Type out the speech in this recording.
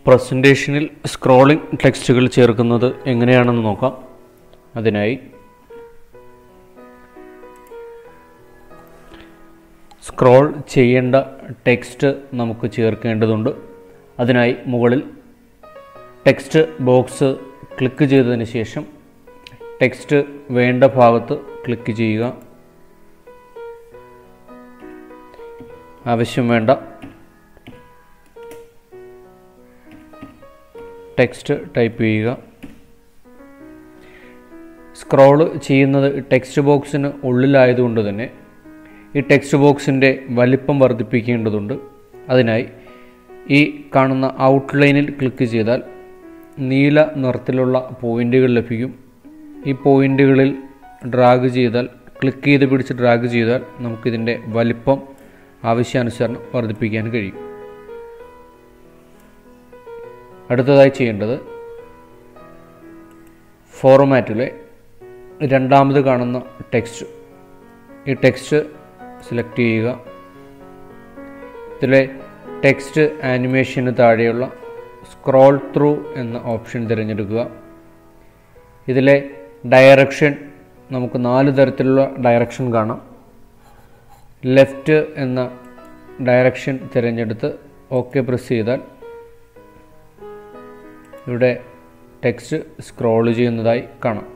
പ്രസൻറ്റേഷനിൽ scrolling ടെക്സ്റ്റുകൾ ചേർക്കുന്നത് എങ്ങനെയാണെന്ന് നോക്കാം അതിനായി സ്ക്രോൾ ചെയ്യേണ്ട ടെക്സ്റ്റ് നമുക്ക് ചേർക്കേണ്ടതുണ്ട് അതിനായി മുകളിൽ ടെക്സ്റ്റ് ബോക്സ് ക്ലിക്ക് ചെയ്തതിന് ശേഷം ടെക്സ്റ്റ് വേണ്ട ഭാഗത്ത് ക്ലിക്ക് ചെയ്യുക ആവശ്യം വേണ്ട ടെക്സ്റ്റ് ടൈപ്പ് ചെയ്യുക സ്ക്രോള് ചെയ്യുന്നത് ടെക്സ്റ്റ് ബോക്സിന് ഉള്ളിലായതുകൊണ്ട് തന്നെ ഈ ടെക്സ്റ്റ് ബോക്സിൻ്റെ വലിപ്പം വർദ്ധിപ്പിക്കേണ്ടതുണ്ട് അതിനായി ഈ കാണുന്ന ഔട്ട്ലൈനിൽ ക്ലിക്ക് ചെയ്താൽ നീല നിറത്തിലുള്ള പോയിൻ്റുകൾ ലഭിക്കും ഈ പോയിൻ്റുകളിൽ ഡ്രാഗ് ചെയ്താൽ ക്ലിക്ക് ചെയ്ത് പിടിച്ച് ഡ്രാഗ് ചെയ്താൽ നമുക്കിതിൻ്റെ വലിപ്പം ആവശ്യാനുസരണം വർദ്ധിപ്പിക്കാൻ കഴിയും അടുത്തതായി ചെയ്യേണ്ടത് ഫോർമാറ്റിലെ രണ്ടാമത് കാണുന്ന ടെക്സ്റ്റ് ഈ ടെക്സ്റ്റ് സെലക്ട് ചെയ്യുക ഇതിലെ ടെക്സ്റ്റ് ആനിമേഷന് താഴെയുള്ള സ്ക്രോൾ ത്രൂ എന്ന ഓപ്ഷൻ തിരഞ്ഞെടുക്കുക ഇതിലെ ഡയറക്ഷൻ നമുക്ക് നാല് തരത്തിലുള്ള ഡയറക്ഷൻ കാണാം ലെഫ്റ്റ് എന്ന ഡയറക്ഷൻ തിരഞ്ഞെടുത്ത് ഓക്കെ പ്രസ് ചെയ്താൽ ഇവിടെ ടെക്സ്റ്റ് സ്ക്രോൾ ചെയ്യുന്നതായി കാണാം